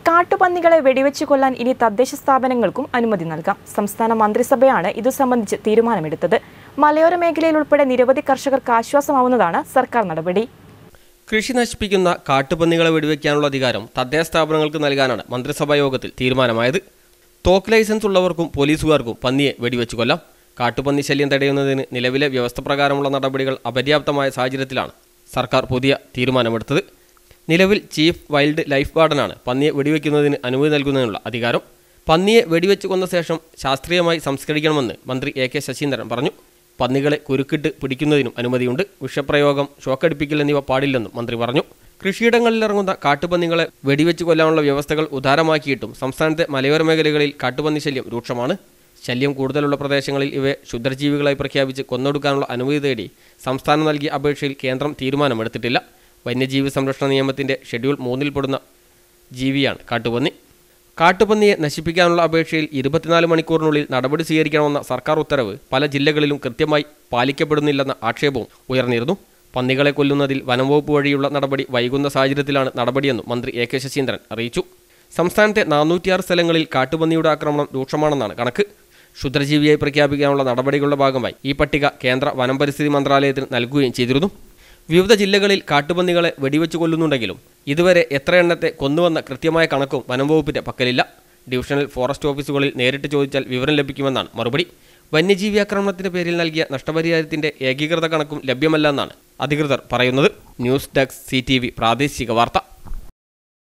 കാട്ടുപന്നികളെ വെടിവെച്ച് കൊല്ലാൻ ഇനി തദ്ദേശ സ്ഥാപനങ്ങൾക്കും അനുമതി നൽകാം സംസ്ഥാന മന്ത്രിസഭയാണ് ഇതു സംബന്ധിച്ച് തീരുമാനമെടുത്തത് മലയോര മേഖലയിൽ ഉൾപ്പെടെ നിരവധി കർഷകർക്ക് ആശ്വാസമാവുന്നതാണ് സർക്കാർ നടപടി കൃഷി നശിപ്പിക്കുന്ന കാട്ടുപന്നികളെ വെടിവെക്കാനുള്ള അധികാരം തദ്ദേശ സ്ഥാപനങ്ങൾക്ക് നൽകാനാണ് മന്ത്രിസഭാ യോഗത്തിൽ തീരുമാനമായത് തോക്ക് ലൈസൻസ് ഉള്ളവർക്കും പോലീസുകാർക്കും പന്നിയെ വെടിവെച്ച് കൊല്ലാം കാട്ടുപന്നി ശല്യം തടയുന്നതിന് നിലവിലെ വ്യവസ്ഥ പ്രകാരമുള്ള നടപടികൾ അപര്യാപ്തമായ സാഹചര്യത്തിലാണ് സർക്കാർ പുതിയ തീരുമാനമെടുത്തത് നിലവിൽ ചീഫ് വൈൽഡ് ലൈഫ് വാർഡനാണ് പന്നിയെ വെടിവെക്കുന്നതിന് അനുമതി നൽകുന്നതിനുള്ള അധികാരം പന്നിയെ വെടിവെച്ച് കൊന്ന ശേഷം ശാസ്ത്രീയമായി സംസ്കരിക്കണമെന്ന് മന്ത്രി എ കെ ശശീന്ദ്രൻ പറഞ്ഞു പന്നികളെ കുരുക്കിട്ട് പിടിക്കുന്നതിനും അനുമതിയുണ്ട് വിഷപ്രയോഗം ഷോക്കടിപ്പിക്കൽ എന്നിവ പാടില്ലെന്നും മന്ത്രി പറഞ്ഞു കൃഷിയിടങ്ങളിലിറങ്ങുന്ന കാട്ടുപന്നികളെ വെടിവെച്ച് കൊല്ലാനുള്ള വ്യവസ്ഥകൾ ഉദാരമാക്കിയിട്ടും സംസ്ഥാനത്തെ മലയോര മേഖലകളിൽ കാട്ടുപന്നി ശല്യം രൂക്ഷമാണ് ശല്യം കൂടുതലുള്ള പ്രദേശങ്ങളിൽ ഇവയെ ക്ഷുദ്രജീവികളായി പ്രഖ്യാപിച്ച് കൊന്നൊടുക്കാനുള്ള അനുമതി തേടി സംസ്ഥാനം നൽകിയ അപേക്ഷയിൽ കേന്ദ്രം തീരുമാനമെടുത്തിട്ടില്ല വന്യജീവി സംരക്ഷണ നിയമത്തിന്റെ ഷെഡ്യൂൾ മൂന്നിൽ പെടുന്ന ജീവിയാണ് കാട്ടുപന്നി കാട്ടുപന്നിയെ നശിപ്പിക്കാനുള്ള അപേക്ഷയിൽ ഇരുപത്തിനാല് മണിക്കൂറിനുള്ളിൽ നടപടി സ്വീകരിക്കണമെന്ന സർക്കാർ ഉത്തരവ് പല ജില്ലകളിലും കൃത്യമായി പാലിക്കപ്പെടുന്നില്ലെന്ന ആക്ഷേപവും ഉയർന്നിരുന്നു പന്നികളെ കൊല്ലുന്നതിൽ വനംവകുപ്പ് വഴിയുള്ള നടപടി വൈകുന്ന സാഹചര്യത്തിലാണ് നടപടിയെന്നും മന്ത്രി എ കെ ശശീന്ദ്രൻ അറിയിച്ചു സംസ്ഥാനത്തെ നാനൂറ്റിയാറ് സ്ഥലങ്ങളിൽ കാട്ടുപന്നിയുടെ ആക്രമണം രൂക്ഷമാണെന്നാണ് കണക്ക് ക്ഷുദ്രജീവിയായി പ്രഖ്യാപിക്കാനുള്ള നടപടികളുടെ ഭാഗമായി ഈ പട്ടിക കേന്ദ്ര വനം പരിസ്ഥിതി മന്ത്രാലയത്തിന് നൽകുകയും ചെയ്തിരുന്നു വിവിധ ജില്ലകളിൽ കാട്ടുപന്നികളെ വെടിവെച്ച് കൊല്ലുന്നുണ്ടെങ്കിലും ഇതുവരെ എത്ര എണ്ണത്തെ കൊന്നുവെന്ന കൃത്യമായ കണക്കും വനംവകുപ്പിന്റെ പക്കലില്ല ഡിവിഷണൽ ഫോറസ്റ്റ് ഓഫീസുകളിൽ നേരിട്ട് ചോദിച്ചാൽ വിവരം ലഭിക്കുമെന്നാണ് മറുപടി വന്യജീവി ആക്രമണത്തിന്റെ പേരിൽ നൽകിയ നഷ്ടപരിഹാരത്തിന്റെ ഏകീകൃത കണക്കും ലഭ്യമല്ലെന്നാണ് അധികൃതർ പറയുന്നത് ന്യൂസ് ഡെസ്ക് സി പ്രാദേശിക വാർത്ത